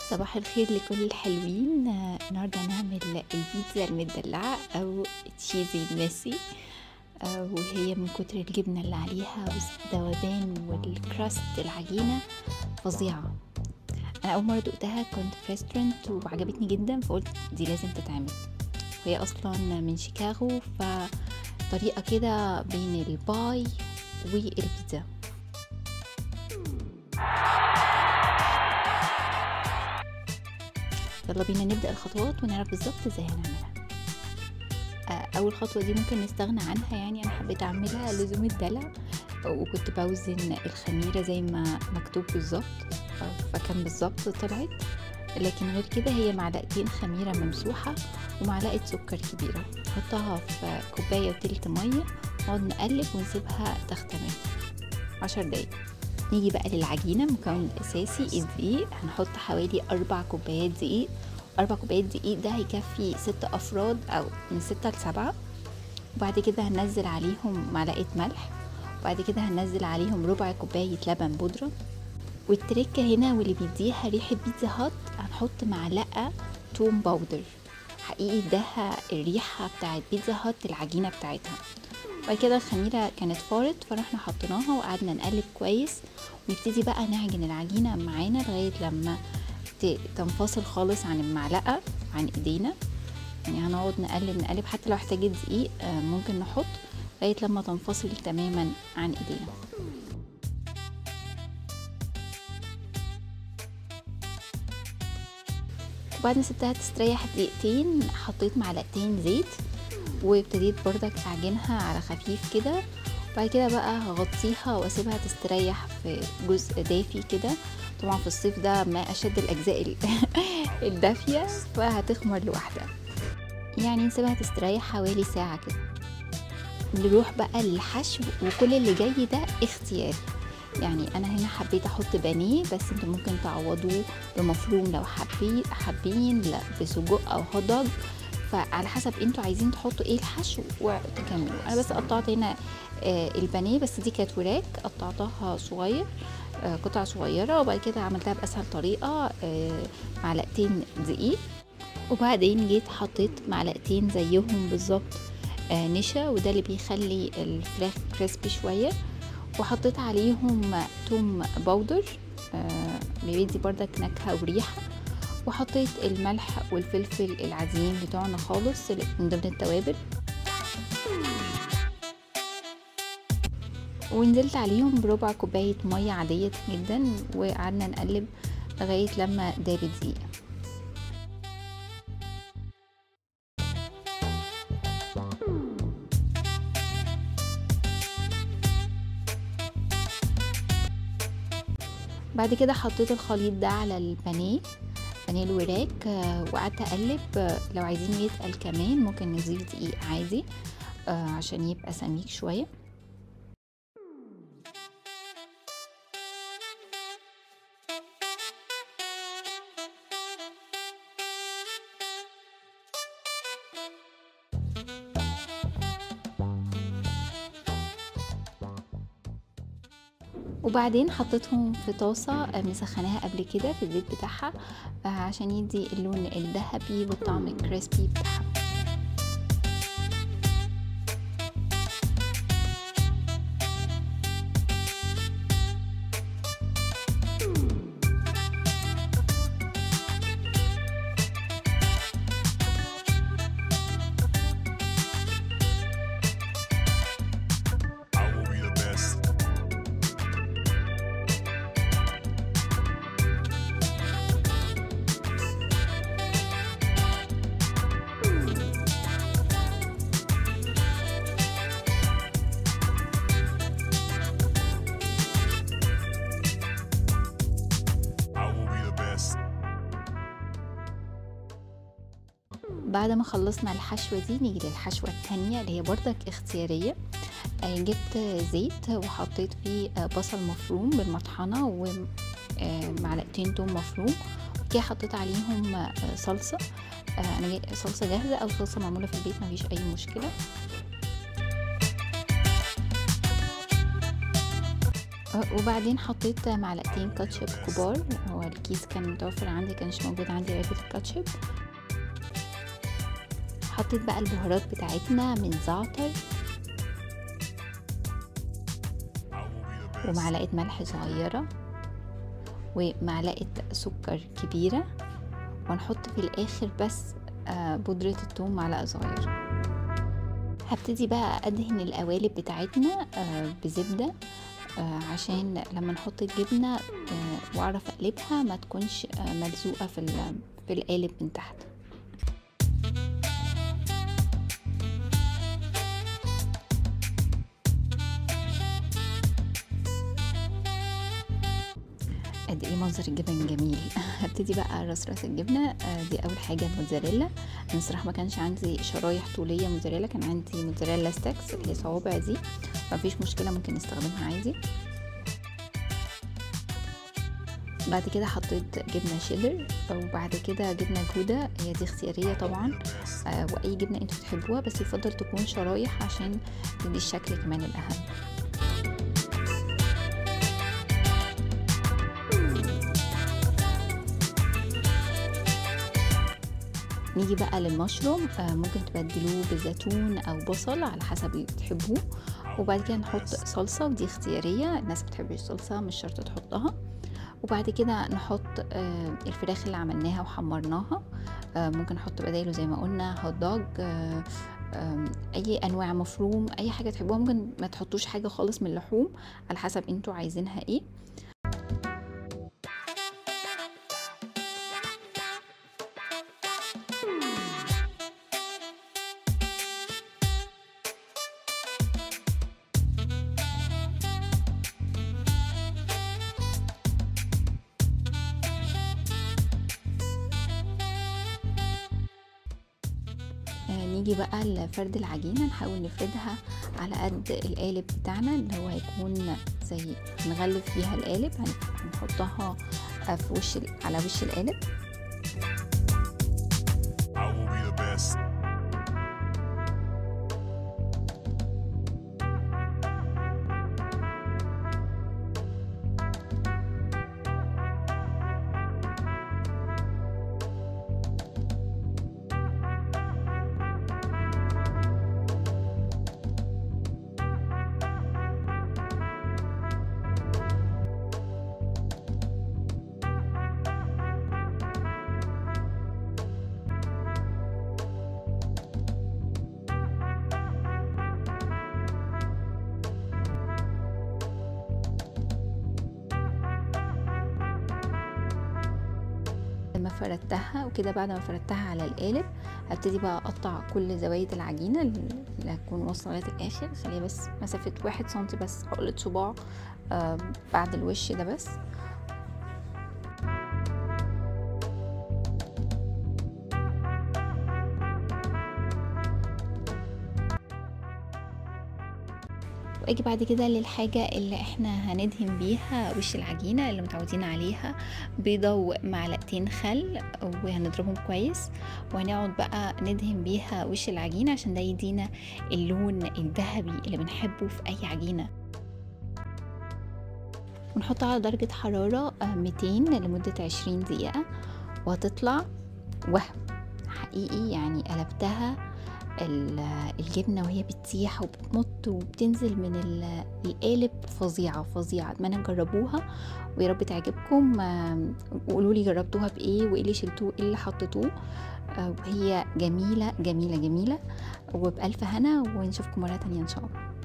صباح الخير لكل الحلوين آه، النهارده هنعمل البيتزا المدلعة أو تشيزي ميسي آه، وهي من كتر الجبنة اللي عليها والذوبان والكراست العجينة فظيعة أنا أول مرة دقتها كنت في ريستورانت وعجبتني جدا فقلت دي لازم تتعمل وهي أصلا من شيكاغو فطريقة كده بين الباي والبيتزا يلا بينا نبدأ الخطوات ونعرف بالظبط ازاي هنعملها آه، أول خطوة دي ممكن نستغنى عنها يعني أنا حبيت أعملها لزوم الدلع وكنت بوزن الخميرة زي ما مكتوب بالظبط آه، فكان بالظبط طلعت لكن غير كده هي معلقتين خميرة ممسوحة ومعلقة سكر كبيرة نحطها في كوباية وتلت مية نقعد نقلب ونسيبها تختمر عشر دقايق نيجي بقى للعجينة المكون الأساسي الدقيق هنحط حوالي أربع كوبايات دقيق أربع كوبايات دقيق ده هيكفي ست أفراد أو من ستة لسبعة وبعد كده هننزل عليهم معلقة ملح وبعد كده هننزل عليهم ربع كوباية لبن بودرة والتركة هنا واللي بيديها ريحة بيتزا هات هنحط معلقة توم باودر حقيقي اداها الريحة بتاعت بيتزا هات العجينة بتاعتها بعد كده الخميرة كانت فارت فرحنا حطيناها وقعدنا نقلب كويس ونبتدي بقى نعجن العجينة معانا لغاية لما ت- تنفصل خالص عن المعلقة عن ايدينا يعني هنقعد نقلب نقلب حتى لو احتاجت دقيق آه، ممكن نحط لغاية لما تنفصل تماما عن ايدينا وبعد ما سبتها تستريح دقيقتين حطيت معلقتين زيت وابتديت بردك اعجنها على خفيف كده وبعد كده بقى هغطيها واسيبها تستريح في جزء دافي كده طبعا في الصيف ده ما اشد الاجزاء ال- الدافيه فهتخمر لوحدها يعني نسيبها تستريح حوالي ساعه كده نروح بقى للحشو وكل اللي جاي ده اختياري يعني انا هنا حبيت احط بانيه بس انتوا ممكن تعوضوه بمفروم لو حابين حابين لا بسجق او هوت دوج فعلى حسب انتوا عايزين تحطوا ايه الحشو وتكملوا انا بس قطعت هنا آه، البانيه بس دي كانت وراك قطعتها صغير آه، قطع صغيرة وبعد كده عملتها بأسهل طريقة آه، معلقتين دقيق وبعدين جيت حطيت معلقتين زيهم بالظبط آه، نشا وده اللي بيخلي الفراخ كريسبي شوية وحطيت عليهم توم باودر آه، بيدي بردك نكهة وريحة وحطيت الملح والفلفل العاديين بتوعنا خالص من ضمن التوابل ونزلت عليهم بربع كوباية مية عادية جدا وقعدنا نقلب لغاية لما دابت دقيقة بعد كده حطيت الخليط ده على البانيه بانيه الوراك آه، وقعدت اقلب آه، لو عايزين يتقل كمان ممكن نضيف دقيق عادي آه، عشان يبقى سميك شويه وبعدين حطيتهم في طاسة آه، مسخناها قبل كده في الزيت بتاعها آه، عشان يدي اللون الذهبي والطعم الكريسبي بتاعها I will be the best. I will be the best. بعد ما خلصنا الحشوة دي نيجي للحشوة التانية اللي هي برضك اختيارية آه، جبت زيت وحطيت فيه آه، بصل مفروم بالمطحنة ومعلقتين توم مفروم كده حطيت عليهم آه، صلصة آه، انا جاي- صلصة جاهزة او صلصة معمولة في البيت مفيش اي مشكلة وبعدين حطيت معلقتين كاتشب كبار هو الكيس كان متوفر عندي كانش موجود عندي علبة الكاتشب حطيت بقى البهارات بتاعتنا من زعتر I will be the best. ومعلقة ملح صغيرة ومعلقة سكر كبيرة وهنحط في الآخر بس آه، بودرة الثوم معلقة صغيرة هبتدي بقى أدهن القوالب بتاعتنا آه، بزبدة آه، عشان لما نحط الجبنة آه، وأعرف أقلبها ما تكونش آه، ملزوقة في ال- في القالب من تحت قد ايه منظر الجبن جميل هبتدي بقى ارصرص الجبنه آه، دي اول حاجه الموتزاريلا انا الصراحه ما كانش عندي شرايح طوليه موتزاريلا كان عندي موتزاريلا ستاكس اللي هي صوابع دي مفيش مشكله ممكن نستخدمها عادي بعد كده حطيت جبنه شيدر وبعد كده جبنه جوده هي دي اختياريه طبعا آه، واي جبنه انتوا تحبوها بس يفضل تكون شرايح عشان تدي الشكل كمان الاهم نيجي بقى للمشروم آه، ممكن تبدلوه بزيتون او بصل على حسب اللي بتحبوه وبعد كده نحط صلصه ودي اختياريه الناس بتحب الصلصه مش شرط تحطها وبعد كده نحط آه، الفراخ اللي عملناها وحمرناها آه، ممكن نحط بدايله زي ما قلنا هوت دوج آه، آم، اي انواع مفروم اي حاجه تحبوها ممكن ما تحطوش حاجه خالص من اللحوم على حسب انتوا عايزينها ايه آه، نيجي بقى لفرد العجينة نحاول نفردها على قد القالب بتاعنا اللي هو هيكون زي هنغلف بيها القالب هن- هنحطها آه، في وش ال- على وش القالب I will be the best. لما فردتها وكده بعد ما فردتها على القالب هبتدي بقى اقطع كل زوايد العجينة اللي هتكون واصلة لغاية الاخر خليها بس مسافة واحد سنتي بس عقلة صباع آه، بعد الوش ده بس واجي بعد كده للحاجة اللي احنا هندهن بيها وش العجينة اللي متعودين عليها بيضة ومعلقتين خل وهنضربهم كويس وهنقعد بقى ندهن بيها وش العجينة عشان ده يدينا اللون الذهبي اللي بنحبه في اي عجينة ونحطها على درجة حرارة آه، 200 لمدة 20 دقيقة وهتطلع وهم حقيقي يعني قلبتها ال- الجبنة وهي بتسيح وبتمط وبتنزل من ال- القالب فظيعة فظيعة اتمنى تجربوها ويا رب تعجبكم آم، وقولوا لي جربتوها بايه وايه اللي شلتوه ايه اللي حطيتوه آه، وهي جميلة جميلة جميلة وبألف هنا ونشوفكم مرة تانية ان شاء الله